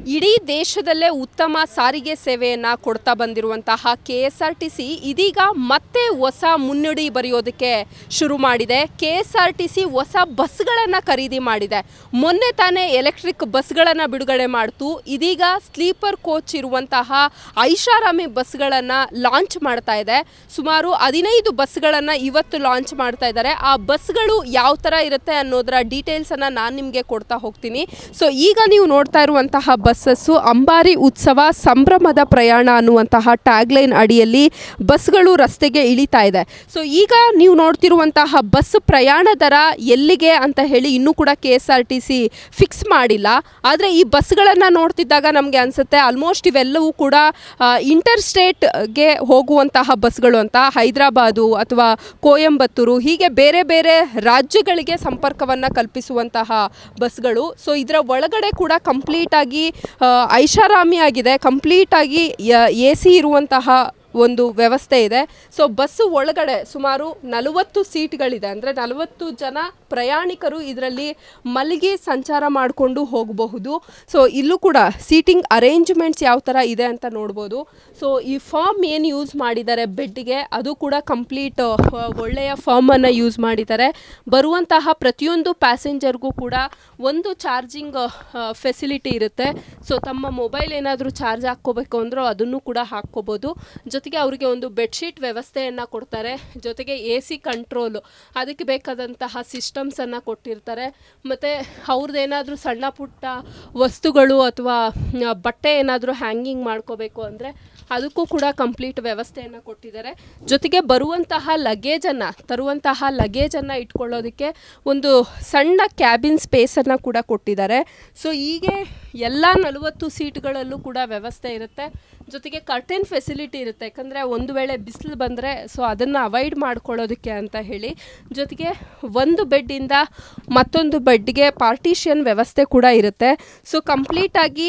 ಇಡೀ ದೇಶದಲ್ಲೇ ಉತ್ತಮ ಸಾರಿಗೆ ಸೇವೆಯನ್ನು ಕೊಡ್ತಾ ಬಂದಿರುವಂತಹ K S R T C ಇದೀಗ ಮತ್ತೆ ಹೊಸ ಮುನ್ನುಡಿ ಬರೆಯೋದಕ್ಕೆ ಶುರು ಮಾಡಿದೆ K S R T C ಹೊಸ ಬಸ್ಗಳನ್ನು ಖರೀದಿ ಮಾಡಿದೆ ಮೊನ್ನೆ ತಾನೇ ಎಲೆಕ್ಟ್ರಿಕ್ ಬಸ್ಗಳನ್ನು ಬಿಡುಗಡೆ ಮಾಡ್ತು ಇದೀಗ ಸ್ಲೀಪರ್ ಕೋಚ್ ಇರುವಂತಹ ಐಷಾರಾಮಿ ಬಸ್ಗಳನ್ನು ಲಾಂಚ್ ಮಾಡ್ತಾ ಇದೆ ಸುಮಾರು ಹದಿನೈದು ಬಸ್ಗಳನ್ನು ಇವತ್ತು ಲಾಂಚ್ ಮಾಡ್ತಾ ಇದ್ದಾರೆ ಆ ಬಸ್ಗಳು ಯಾವ ಥರ ಇರುತ್ತೆ ಅನ್ನೋದರ ಡೀಟೇಲ್ಸನ್ನು ನಾನು ನಿಮಗೆ ಕೊಡ್ತಾ ಹೋಗ್ತೀನಿ ಸೊ ಈಗ ನೀವು ನೋಡ್ತಾ ಇರುವಂತಹ ಬಸ್ಸಸ್ಸು ಅಂಬಾರಿ ಉತ್ಸವ ಸಂಭ್ರಮದ ಪ್ರಯಾಣ ಅನ್ನುವಂತಹ ಟ್ಯಾಗ್ಲೈನ್ ಅಡಿಯಲ್ಲಿ ಬಸ್ಗಳು ರಸ್ತೆಗೆ ಇಳಿತಾ ಇದೆ ಸೊ ಈಗ ನೀವು ನೋಡ್ತಿರುವಂತಹ ಬಸ್ ಪ್ರಯಾಣ ದರ ಎಲ್ಲಿಗೆ ಅಂತ ಹೇಳಿ ಇನ್ನೂ ಕೂಡ K S R T C fix ಮಾಡಿಲ್ಲ ಆದರೆ ಈ ಬಸ್ಗಳನ್ನು ನೋಡ್ತಿದ್ದಾಗ ನಮಗೆ ಅನಿಸುತ್ತೆ ಆಲ್ಮೋಸ್ಟ್ ಇವೆಲ್ಲವೂ ಕೂಡ ಇಂಟರ್ ಸ್ಟೇಟ್ಗೆ ಹೋಗುವಂತಹ ಬಸ್ಗಳು ಅಂತ ಹೈದರಾಬಾದು ಅಥವಾ ಕೋಯಂಬತ್ತೂರು ಹೀಗೆ ಬೇರೆ ಬೇರೆ ರಾಜ್ಯಗಳಿಗೆ ಸಂಪರ್ಕವನ್ನು ಕಲ್ಪಿಸುವಂತಹ ಬಸ್ಗಳು ಸೊ ಇದರ ಒಳಗಡೆ ಕೂಡ ಕಂಪ್ಲೀಟಾಗಿ ಐಷಾರಾಮಿ ಆಗಿದೆ ಕಂಪ್ಲೀಟಾಗಿ ಎ ಸಿ ಇರುವಂತಹ ಒಂದು ವ್ಯವಸ್ಥೆ ಇದೆ ಸೊ ಬಸ್ಸು ಒಳಗಡೆ ಸುಮಾರು ನಲವತ್ತು ಸೀಟ್ಗಳಿದೆ ಅಂದರೆ ನಲವತ್ತು ಜನ ಪ್ರಯಾಣಿಕರು ಇದರಲ್ಲಿ ಮಲಗಿ ಸಂಚಾರ ಮಾಡಿಕೊಂಡು ಹೋಗಬಹುದು ಸೊ ಇಲ್ಲೂ ಕೂಡ ಸೀಟಿಂಗ್ ಅರೇಂಜ್ಮೆಂಟ್ಸ್ ಯಾವ ಥರ ಇದೆ ಅಂತ ನೋಡ್ಬೋದು ಸೊ ಈ ಫಾರ್ಮ್ ಏನು ಯೂಸ್ ಮಾಡಿದ್ದಾರೆ ಬೆಡ್ಗೆ ಅದು ಕೂಡ ಕಂಪ್ಲೀಟ್ ಒಳ್ಳೆಯ ಫಾರ್ಮನ್ನು ಯೂಸ್ ಮಾಡಿದ್ದಾರೆ ಬರುವಂತಹ ಪ್ರತಿಯೊಂದು ಪ್ಯಾಸೆಂಜರ್ಗೂ ಕೂಡ ಒಂದು ಚಾರ್ಜಿಂಗ್ ಫೆಸಿಲಿಟಿ ಇರುತ್ತೆ ಸೊ ತಮ್ಮ ಮೊಬೈಲ್ ಏನಾದರೂ ಚಾರ್ಜ್ ಹಾಕ್ಕೋಬೇಕು ಅಂದರೂ ಅದನ್ನು ಕೂಡ ಹಾಕ್ಕೋಬೋದು ಜೊತೆಗೆ ಅವರಿಗೆ ಒಂದು ಬೆಡ್ಶೀಟ್ ವ್ಯವಸ್ಥೆಯನ್ನು ಕೊಡ್ತಾರೆ ಜೊತೆಗೆ ಎ ಸಿ ಕಂಟ್ರೋಲು ಅದಕ್ಕೆ ಬೇಕಾದಂತಹ ಸಿಸ್ಟಮ್ಸನ್ನು ಕೊಟ್ಟಿರ್ತಾರೆ ಮತ್ತು ಅವ್ರದ್ದೇನಾದರೂ ಸಣ್ಣ ಪುಟ್ಟ ವಸ್ತುಗಳು ಅಥವಾ ಬಟ್ಟೆ ಏನಾದರೂ ಹ್ಯಾಂಗಿಂಗ್ ಮಾಡ್ಕೋಬೇಕು ಅಂದರೆ ಅದಕ್ಕೂ ಕೂಡ ಕಂಪ್ಲೀಟ್ ವ್ಯವಸ್ಥೆಯನ್ನು ಕೊಟ್ಟಿದ್ದಾರೆ ಜೊತೆಗೆ ಬರುವಂತಹ ಲಗೇಜನ್ನು ತರುವಂತಹ ಲಗೇಜನ್ನು ಇಟ್ಕೊಳ್ಳೋದಕ್ಕೆ ಒಂದು ಸಣ್ಣ ಕ್ಯಾಬಿನ್ ಸ್ಪೇಸನ್ನು ಕೂಡ ಕೊಟ್ಟಿದ್ದಾರೆ ಸೊ ಹೀಗೆ ಎಲ್ಲ ನಲವತ್ತು ಸೀಟ್ಗಳಲ್ಲೂ ಕೂಡ ವ್ಯವಸ್ಥೆ ಇರುತ್ತೆ ಜೊತೆಗೆ ಕರ್ಟೆನ್ ಫೆಸಿಲಿಟಿ ಇರುತ್ತೆ ಯಾಕಂದರೆ ಒಂದು ವೇಳೆ ಬಿಸಿಲು ಬಂದರೆ ಸೊ ಅದನ್ನು ಅವಾಯ್ಡ್ ಮಾಡ್ಕೊಳ್ಳೋದಕ್ಕೆ ಅಂತ ಹೇಳಿ ಜೊತೆಗೆ ಒಂದು ಬೆಡ್ಡಿಂದ ಮತ್ತೊಂದು ಬೆಡ್ಗೆ ಪಾರ್ಟಿಷಿಯನ್ ವ್ಯವಸ್ಥೆ ಕೂಡ ಇರುತ್ತೆ ಸೊ ಕಂಪ್ಲೀಟಾಗಿ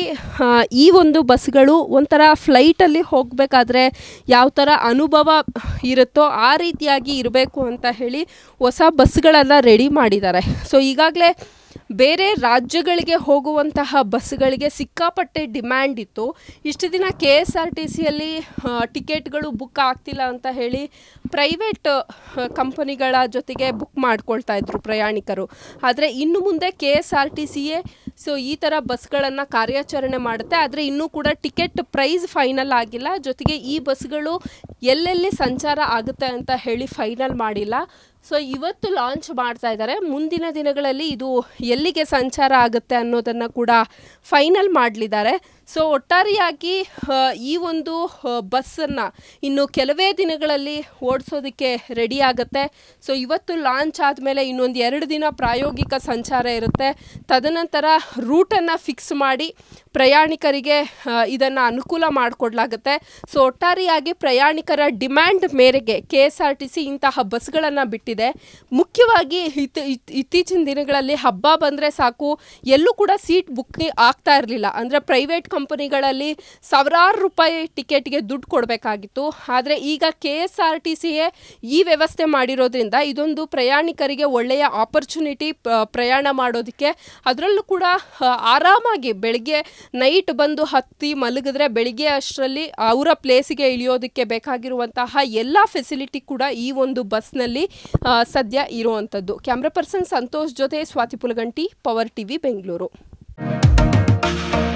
ಈ ಒಂದು ಬಸ್ಗಳು ಒಂಥರ ಫ್ಲೈಟಲ್ಲಿ ಹೋಗಬೇಕಾದ್ರೆ ಯಾವ ಥರ ಅನುಭವ ಇರುತ್ತೋ ಆ ರೀತಿಯಾಗಿ ಇರಬೇಕು ಅಂತ ಹೇಳಿ ಹೊಸ ಬಸ್ಗಳೆಲ್ಲ ರೆಡಿ ಮಾಡಿದ್ದಾರೆ ಸೊ ಈಗಾಗಲೇ ಬೇರೆ ರಾಜ್ಯಗಳಿಗೆ ಹೋಗುವಂತಹ ಬಸ್ಗಳಿಗೆ ಸಿಕ್ಕಾಪಟ್ಟೆ ಡಿಮ್ಯಾಂಡ್ ಇತ್ತು ಇಷ್ಟು ದಿನ ಕೆ ಎಸ್ ಆರ್ ಟಿ ಸಿಯಲ್ಲಿ ಟಿಕೆಟ್ಗಳು ಬುಕ್ ಆಗ್ತಿಲ್ಲ ಅಂತ ಹೇಳಿ ಪ್ರೈವೇಟ್ ಕಂಪನಿಗಳ ಜೊತೆಗೆ ಬುಕ್ ಮಾಡ್ಕೊಳ್ತಾ ಇದ್ರು ಪ್ರಯಾಣಿಕರು ಆದರೆ ಇನ್ನು ಮುಂದೆ ಕೆ ಎಸ್ ಆರ್ ಟಿ ಸಿಯೇ ಸೊ ಈ ಥರ ಬಸ್ಗಳನ್ನು ಕಾರ್ಯಾಚರಣೆ ಮಾಡುತ್ತೆ ಆದರೆ ಇನ್ನೂ ಕೂಡ ಟಿಕೆಟ್ ಪ್ರೈಸ್ ಫೈನಲ್ ಆಗಿಲ್ಲ ಜೊತೆಗೆ ಈ ಬಸ್ಗಳು ಎಲ್ಲೆಲ್ಲಿ ಸಂಚಾರ ಆಗುತ್ತೆ ಅಂತ ಹೇಳಿ ಫೈನಲ್ ಮಾಡಿಲ್ಲ ಸೊ ಇವತ್ತು ಲಾಂಚ್ ಮಾಡ್ತಾ ಇದ್ದಾರೆ ಮುಂದಿನ ದಿನಗಳಲ್ಲಿ ಇದು ಎಲ್ಲಿಗೆ ಸಂಚಾರ ಆಗುತ್ತೆ ಅನ್ನೋದನ್ನು ಕೂಡ ಫೈನಲ್ ಮಾಡಲಿದ್ದಾರೆ ಸೊ ಒಟ್ಟಾರೆಯಾಗಿ ಈ ಒಂದು ಬಸ್ಸನ್ನು ಇನ್ನು ಕೆಲವೇ ದಿನಗಳಲ್ಲಿ ಓಡಿಸೋದಕ್ಕೆ ರೆಡಿ ಆಗುತ್ತೆ ಸೊ ಇವತ್ತು ಲಾಂಚ್ ಆದಮೇಲೆ ಇನ್ನೊಂದು ಎರಡು ದಿನ ಪ್ರಾಯೋಗಿಕ ಸಂಚಾರ ಇರುತ್ತೆ ತದನಂತರ ರೂಟನ್ನು ಫಿಕ್ಸ್ ಮಾಡಿ ಪ್ರಯಾಣಿಕರಿಗೆ ಇದನ್ನು ಅನುಕೂಲ ಮಾಡಿಕೊಡ್ಲಾಗುತ್ತೆ ಸೊ ಒಟ್ಟಾರೆಯಾಗಿ ಪ್ರಯಾಣಿಕರ ಡಿಮ್ಯಾಂಡ್ ಮೇರೆಗೆ K S R T C ಇಂತಹ ಬಸ್ಗಳನ್ನು ಬಿಟ್ಟಿದೆ ಮುಖ್ಯವಾಗಿ ಇತ್ ಇತ್ತೀಚಿನ ದಿನಗಳಲ್ಲಿ ಹಬ್ಬ ಬಂದರೆ ಸಾಕು ಎಲ್ಲೂ ಕೂಡ ಸೀಟ್ ಬುಕ್ ಆಗ್ತಾ ಇರಲಿಲ್ಲ ಅಂದರೆ ಪ್ರೈವೇಟ್ ಕಂಪನಿಗಳಲ್ಲಿ ಸಾವಿರಾರು ರೂಪಾಯಿ ಟಿಕೆಟ್ಗೆ ದುಡ್ಡು ಕೊಡಬೇಕಾಗಿತ್ತು ಆದರೆ ಈಗ ಕೆ ಎಸ್ ಆರ್ ಟಿ ಸಿಯೇ ಈ ವ್ಯವಸ್ಥೆ ಮಾಡಿರೋದ್ರಿಂದ ಇದೊಂದು ಪ್ರಯಾಣಿಕರಿಗೆ ಒಳ್ಳೆಯ ಆಪರ್ಚುನಿಟಿ ಪ್ರಯಾಣ ಮಾಡೋದಕ್ಕೆ ಅದರಲ್ಲೂ ಕೂಡ ಆರಾಮಾಗಿ ಬೆಳಗ್ಗೆ ನೈಟ್ ಬಂದು ಹತ್ತಿ ಮಲಗಿದ್ರೆ ಬೆಳಿಗ್ಗೆ ಅಷ್ಟರಲ್ಲಿ ಅವರ ಪ್ಲೇಸಿಗೆ ಇಳಿಯೋದಕ್ಕೆ ಬೇಕಾಗಿರುವಂತಹ ಎಲ್ಲ ಫೆಸಿಲಿಟಿ ಕೂಡ ಈ ಒಂದು ಬಸ್ನಲ್ಲಿ ಸದ್ಯ ಇರುವಂಥದ್ದು ಕ್ಯಾಮ್ರಾ ಪರ್ಸನ್ ಸಂತೋಷ್ ಜೊತೆ ಸ್ವಾತಿ ಪುಲಗಂಟಿ ಪವರ್ ಟಿವಿ ಬೆಂಗಳೂರು